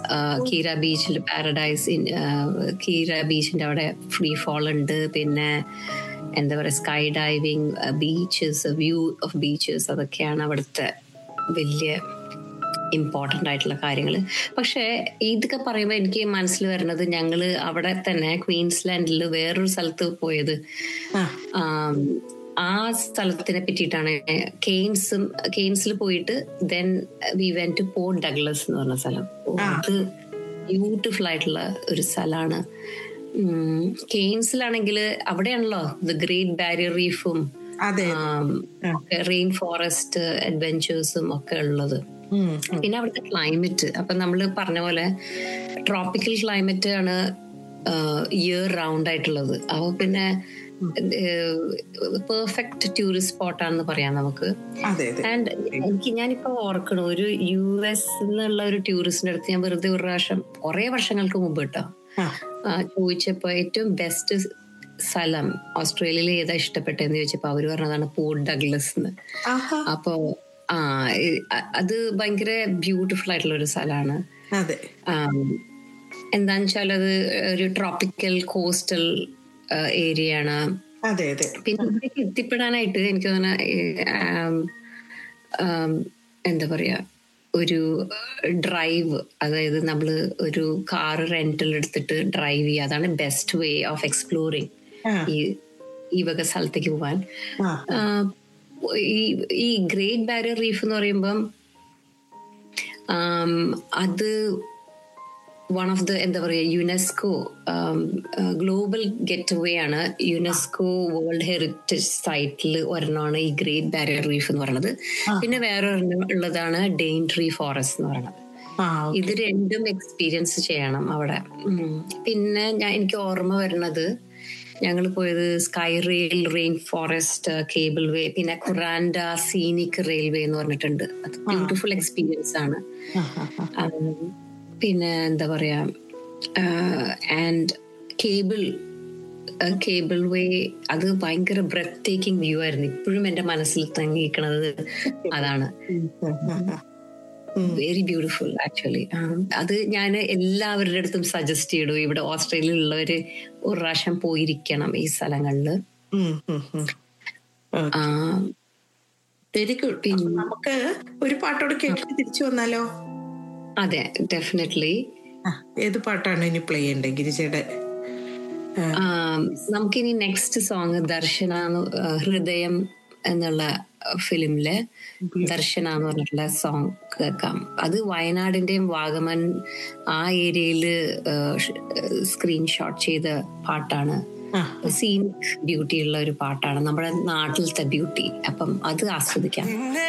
കീര ബീച്ചിൽ പാരഡൈസ് കീര ബീച്ചിന്റെ അവിടെ ഫ്രീ ഫോൾ ഉണ്ട് പിന്നെ എന്താ പറയുക sky diving beaches view of beaches അതൊക്കെയാണ് അവിടുത്തെ വലിയ ഇമ്പോർട്ടൻ്റ് ആയിട്ടുള്ള കാര്യങ്ങൾ പക്ഷേ ഇതൊക്കെ പറയുമ്പോൾ എനിക്ക് മനസ്സിൽ വരുന്നത് ഞങ്ങൾ അവിടെ തന്നെ ക്വീൻസ്ലാൻഡിൽ വേറൊരു സ്ഥലത്ത് പോയത് ആം, ആ സ്ഥലത്തിനെ പറ്റിയിട്ടാണ് കെയ്ൻസും കെയ്ൻസിൽ പോയിട്ട് then we went to Port Douglas എന്ന് പറഞ്ഞ സ്ഥലം ഓ, അത് ബ്യൂട്ടിഫുൾ ആയിട്ടുള്ള ഒരു സ്ഥലമാണ് കെയ്ൻസിലാണെങ്കിൽ അവിടെയാണല്ലോ ദ ഗ്രേറ്റ് ബാരിയർ റീഫും അതെ റെയിൻ ഫോറസ്റ്റ് അഡ്വെഞ്ചേഴ്സും ഒക്കെ ഉള്ളത് ഉം. പിന്നെ അവിടുത്തെ ക്ലൈമറ്റ് അപ്പൊ നമ്മൾ പറഞ്ഞ പോലെ ട്രോപ്പിക്കൽ ക്ലൈമറ്റ് ആണ് ഇയർ റൗണ്ട് ആയിട്ടുള്ളത് അപ്പൊ പിന്നെ പെർഫെക്റ്റ് ടൂറിസ്റ്റ് സ്പോട്ടാണെന്ന് പറയാം നമുക്ക് അതെ അതെ ആൻഡ് എനിക്ക് ഞാനിപ്പോ ഓർക്കണം ഒരു യു എസ് എന്നുള്ള ഒരു ടൂറിസ്റ്റിന്റെ അടുത്ത് ഞാൻ വെറുതെ ഒരു പ്രാവശ്യം കുറെ വർഷങ്ങൾക്ക് മുമ്പ് കേട്ടോ ആ. ആ, ചോദിച്ചപ്പോ ഏറ്റവും ബെസ്റ്റ് സ്ഥലം ഓസ്ട്രേലിയയിൽ ഏതാ ഇഷ്ടപ്പെട്ടതെന്ന് ചോദിച്ചപ്പോ അവര് പറഞ്ഞതാണ് പോർട്ട് ഡഗ്ലസ് എന്ന് ആഹാ അപ്പോ ആ ഇ- അ- അത് ഭയങ്കര ബ്യൂട്ടിഫുൾ ആയിട്ടുള്ള ഒരു സ്ഥലമാണ് അതെ എന്താന്ന് വെച്ചാൽ അത് ഒരു ട്രോപ്പിക്കൽ കോസ്റ്റൽ ഏരിയ ആണ് അതെ അതെ പിന്നെ ഇവിടേക്ക് എത്തിപ്പെടാനായിട്ട് എനിക്ക് തോന്നുന്ന എന്താ പറയാ ഒരു ഡ്രൈവ് അതായത് നമ്മൾ ഒരു കാർ റെന്റൽ എടുത്തിട്ട് ഡ്രൈവ് ചെയ്യുക അതാണ് ബെസ്റ്റ് വേ ഓഫ് എക്സ്പ്ലോറിങ് ആ. ഈ ഈ വക സ്ഥലത്തേക്ക് പോവാൻ ആ ആ, ഈ ഈ ഗ്രേറ്റ് ബാരിയർ റീഫ് എന്ന് പറയുമ്പം ആം, അത് വൺ ഓഫ് ദ എന്താ പറയുക യുനെസ്കോ ഗ്ലോബൽ ഗെറ്റ് അവേ ആണ് യുനെസ്കോ വേൾഡ് ഹെറിറ്റേജ് സൈറ്റിൽ ഒരെണ്ണമാണ് ഈ ഗ്രേറ്റ് ബാരിയർ റീഫ് എന്ന് പറയുന്നത് പിന്നെ വേറെ ഒരെണ്ണം ഉള്ളതാണ് ഡെയിൻ ട്രീ ഫോറസ്റ്റ് എന്ന് പറയുന്നത് ആ ഇത് രണ്ടും എക്സ്പീരിയൻസ് ചെയ്യണം അവിടെ ഉം. പിന്നെ ഞാൻ എനിക്ക് ഓർമ്മ വരുന്നത് ഞങ്ങൾ പോയത് sky rail rain forest cable way പിന്നെ ഖുറാൻഡ സീനിക് റെയിൽവേ എന്ന് പറഞ്ഞിട്ടുണ്ട് അത് ബ്യൂട്ടിഫുൾ എക്സ്പീരിയൻസ് ആണ് ആ, ആ, ആ. ഉം, പിന്നെ എന്താ പറയാ ആൻഡ് കേബിൾ കേബിൾ വേ അത് ഭയങ്കര ബ്രെത്ത് ടേക്കിംഗ് വ്യൂ ആയിരുന്നു ഇപ്പോഴും എന്റെ മനസ്സിൽ തങ്ങിയിരിക്കണത് അതാണ് വെരി ബ്യൂട്ടിഫുൾ ആക്ച്വലി അത് ഞാൻ എല്ലാവരുടെ അടുത്തും സജസ്റ്റ് ചെയ്തു ഇവിടെ ഓസ്ട്രേലിയയിലുള്ളവര് ഒരു പ്രാവശ്യം പോയിരിക്കണം ഈ സ്ഥലങ്ങളില് ഉം, ഉം, ഉം. വെരി ഗുഡ് നമുക്ക് ഒരു പാട്ടോട് കേട്ടിട്ട് തിരിച്ചു വന്നാലോ അതെ ഡെഫിനറ്റ്ലി ആ, ഏത് പാട്ടാണ് ഇനി പ്ലേ ചെയ്യണ്ടേ ഗിരിജയുടെ നമുക്കിനി നെക്സ്റ്റ് സോങ് ദർശന എന്ന്- ആ, ഹൃദയം എന്നുള്ള ഫിലിമിലെ ദർശന എന്ന് പറഞ്ഞിട്ടുള്ള സോങ് കേൾക്കാം അത് വയനാടിന്റെയും വാഗമൻ ആ ഏരിയയിൽ സ്ക്രീൻഷോട്ട് ചെയ്ത പാട്ടാണ് ആ സീനിക് ബ്യൂട്ടി ഉള്ള ഒരു പാട്ടാണ് നമ്മുടെ നാട്ടിലത്തെ ബ്യൂട്ടി അപ്പം അത് ആസ്വദിക്കാം